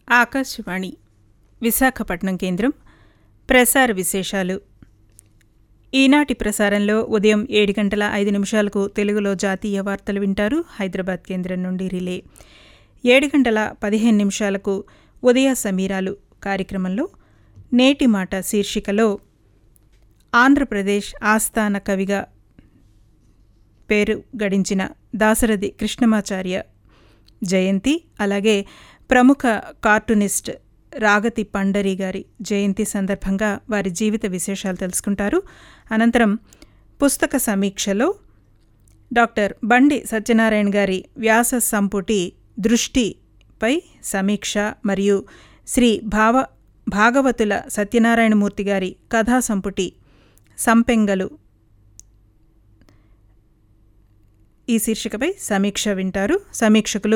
ఆకాశవాణి విశాఖపట్నం కేంద్రం ప్రసార విశేషాలు ఈనాటి ప్రసారంలో ఉదయం ఏడు గంటల ఐదు నిమిషాలకు తెలుగులో జాతీయ వార్తలు వింటారు హైదరాబాద్ కేంద్రం నుండి రిలే ఏడు గంటల పదిహేను నిమిషాలకు ఉదయ సమీరాలు కార్యక్రమంలో నేటి మాట శీర్షికలో ఆంధ్రప్రదేశ్ ఆస్థాన కవిగా పేరు గడించిన దాశరథి కృష్ణమాచార్య జయంతి అలాగే ప్రముఖ కార్టూనిస్ట్ రాగతి పండరి గారి జయంతి సందర్భంగా వారి జీవిత విశేషాలు తెలుసుకుంటారు అనంతరం పుస్తక సమీక్షలో డాక్టర్ బండి సత్యనారాయణ గారి వ్యాస సంపుటి దృష్టిపై సమీక్ష మరియు శ్రీ భావ భాగవతుల సత్యనారాయణమూర్తి గారి కథా సంపుటి సంపెంగలు ఈ శీర్షికపై సమీక్ష వింటారు సమీక్షకులు